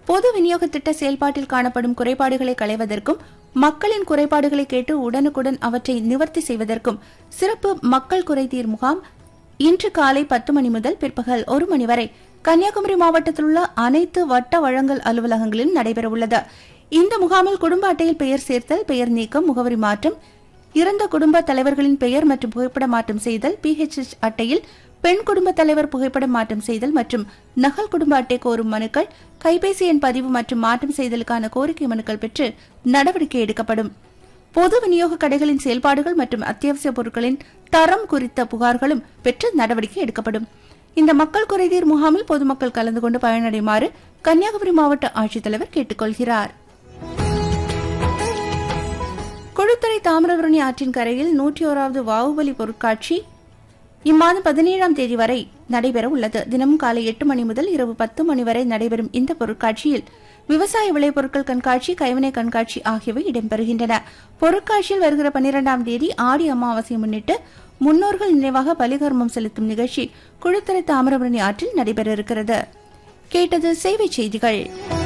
பொது விநியோக திட்ட செயல்பாட்டில் காணப்படும் குறைபாடுகளை களைவதற்கும் மக்களின் குறைபாடுகளை கேட்டு உடனுக்குடன் அவற்றை நிவர்த்தி செய்வதற்கும் சிறப்பு மக்கள் குறைதீர் முகாம் இன்று காலை பத்து மணி முதல் பிற்பகல் ஒரு மணி வரை கன்னியாகுமரி மாவட்டத்தில் உள்ள அனைத்து வட்ட வழங்கல் அலுவலகங்களிலும் நடைபெறவுள்ளது இந்த முகாமில் குடும்ப அட்டையில் பெயர் சேர்த்தல் பெயர் நீக்கம் முகவரி மாற்றம் இறந்த குடும்ப தலைவர்களின் பெயர் மற்றும் புகைப்பட மாற்றம் செய்தல் பிஹெச்எஸ் அட்டையில் பெண் குடும்ப தலைவர் புகைப்படம் மாற்றம் செய்தல் மற்றும் நகல் குடும்ப அட்டை கோரும் மனுக்கள் கைபேசி எண் பதிவு மற்றும் மாற்றம் செய்தலுக்கான கோரிக்கை மனுக்கள் பெற்று நடவடிக்கை எடுக்கப்படும் பொது விநியோக கடைகளின் செயல்பாடுகள் மற்றும் அத்தியாவசிய பொருட்களின் தரம் குறித்த புகார்களும் பெற்று நடவடிக்கை எடுக்கப்படும் இந்த மக்கள் குறைதீர் முகாமில் பொதுமக்கள் கலந்து கொண்டு பயனடையுமாறு கன்னியாகுமரி மாவட்ட ஆட்சித்தலைவர் கேட்டுக்கொள்கிறார் கொழுத்துறை தாமிரபரணி ஆற்றின் கரையில் நூற்றி ஓராவது வாவுபலி பொருட்காட்சி இம்மாதம் பதினேழாம் தேதி வரை நடைபெற உள்ளது தினமும் காலை எட்டு மணி முதல் இரவு பத்து மணி வரை நடைபெறும் இந்த பொருட்காட்சியில் விவசாய விளைபொருட்கள் கண்காட்சி கைவினை கண்காட்சி ஆகியவை இடம்பெறுகின்றன பொருட்காட்சியில் வருகிற பன்னிரெண்டாம் தேதி ஆடி அமாவாசையை முன்னிட்டு முன்னோர்கள் நினைவாக பலிகர்மம் செலுத்தும் நிகழ்ச்சி குழுத்துறை தாமிரபரணி ஆற்றில் நடைபெற இருக்கிறது கேட்டது சேவை செய்திகள்